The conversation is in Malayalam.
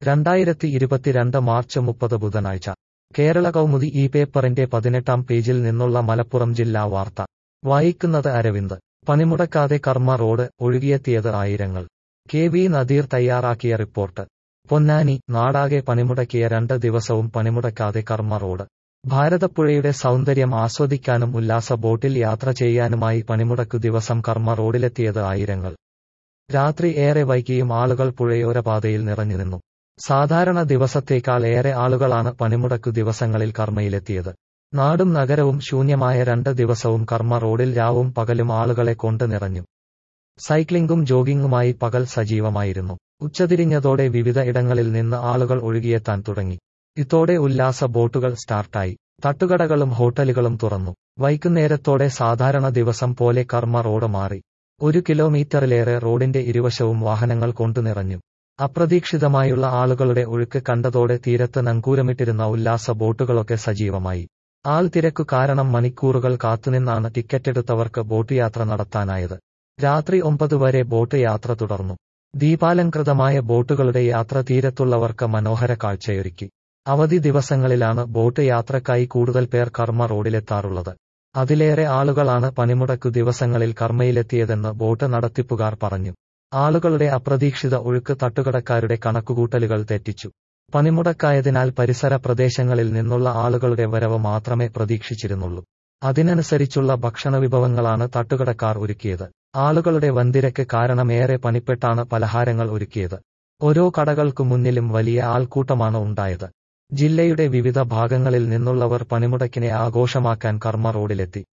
രണ്ടായിരത്തി ഇരുപത്തിരണ്ട് മാർച്ച് മുപ്പത് ബുധനാഴ്ച കേരള കൗമുദി ഈ പേപ്പറിന്റെ പതിനെട്ടാം പേജിൽ നിന്നുള്ള മലപ്പുറം ജില്ലാ വാർത്ത വായിക്കുന്നത് അരവിന്ദ് പണിമുടക്കാതെ കർമ്മ റോഡ് ഒഴുകിയെത്തിയത് ആയിരങ്ങൾ കെ വി നദീർ തയ്യാറാക്കിയ റിപ്പോർട്ട് പൊന്നാനി നാടാകെ പണിമുടക്കിയ രണ്ട് ദിവസവും പണിമുടക്കാതെ കർമ്മ റോഡ് ഭാരതപ്പുഴയുടെ സൗന്ദര്യം ആസ്വദിക്കാനും ഉല്ലാസ ബോട്ടിൽ യാത്ര ചെയ്യാനുമായി പണിമുടക്കു ദിവസം കർമ്മ റോഡിലെത്തിയത് ആയിരങ്ങൾ രാത്രി ഏറെ വൈകിയും ആളുകൾ പുഴയോര പാതയിൽ നിറഞ്ഞുനിന്നു സാധാരണ ദിവസത്തേക്കാൾ ഏറെ ആളുകളാണ് പണിമുടക്കു ദിവസങ്ങളിൽ കർമ്മയിലെത്തിയത് നാടും നഗരവും ശൂന്യമായ രണ്ട് ദിവസവും കർമ്മ റോഡിൽ രാവും പകലും ആളുകളെ കൊണ്ട് നിറഞ്ഞു സൈക്ലിംഗും ജോഗിങ്ങുമായി പകൽ സജീവമായിരുന്നു ഉച്ചതിരിഞ്ഞതോടെ വിവിധ ഇടങ്ങളിൽ നിന്ന് ആളുകൾ ഒഴുകിയെത്താൻ തുടങ്ങി ഇതോടെ ഉല്ലാസ ബോട്ടുകൾ സ്റ്റാർട്ടായി തട്ടുകടകളും ഹോട്ടലുകളും തുറന്നു വൈകുന്നേരത്തോടെ സാധാരണ ദിവസം പോലെ കർമ്മ റോഡ് മാറി ഒരു കിലോമീറ്ററിലേറെ റോഡിന്റെ ഇരുവശവും വാഹനങ്ങൾ കൊണ്ടു നിറഞ്ഞു അപ്രതീക്ഷിതമായുള്ള ആളുകളുടെ ഒഴുക്ക് കണ്ടതോടെ തീരത്ത് നങ്കൂരമിട്ടിരുന്ന ഉല്ലാസ ബോട്ടുകളൊക്കെ സജീവമായി ആൾ തിരക്കു കാരണം മണിക്കൂറുകൾ കാത്തുനിന്നാണ് ടിക്കറ്റെടുത്തവർക്ക് ബോട്ട് യാത്ര നടത്താനായത് രാത്രി ഒമ്പത് വരെ ബോട്ട് യാത്ര തുടർന്നു ദീപാലംകൃതമായ ബോട്ടുകളുടെ യാത്ര തീരത്തുള്ളവർക്ക് മനോഹര കാഴ്ചയൊരുക്കി അവധി ദിവസങ്ങളിലാണ് ബോട്ട് യാത്രക്കായി കൂടുതൽ പേർ കർമ്മ റോഡിലെത്താറുള്ളത് അതിലേറെ ആളുകളാണ് പണിമുടക്കു ദിവസങ്ങളിൽ കർമ്മയിലെത്തിയതെന്ന് ബോട്ട് നടത്തിപ്പുകാർ പറഞ്ഞു ആളുകളുടെ അപ്രതീക്ഷിത ഒഴുക്ക് തട്ടുകടക്കാരുടെ കണക്കുകൂട്ടലുകൾ തെറ്റിച്ചു പണിമുടക്കായതിനാൽ പരിസര പ്രദേശങ്ങളിൽ നിന്നുള്ള ആളുകളുടെ വരവ് മാത്രമേ പ്രതീക്ഷിച്ചിരുന്നുള്ളൂ അതിനനുസരിച്ചുള്ള ഭക്ഷണവിഭവങ്ങളാണ് തട്ടുകടക്കാർ ഒരുക്കിയത് ആളുകളുടെ വൻതിരക്ക് കാരണം ഏറെ പണിപ്പെട്ടാണ് പലഹാരങ്ങൾ ഒരുക്കിയത് ഓരോ കടകൾക്കു മുന്നിലും വലിയ ആൾക്കൂട്ടമാണ് ഉണ്ടായത് ജില്ലയുടെ വിവിധ ഭാഗങ്ങളിൽ നിന്നുള്ളവർ പണിമുടക്കിനെ ആഘോഷമാക്കാൻ കർമ്മ റോഡിലെത്തി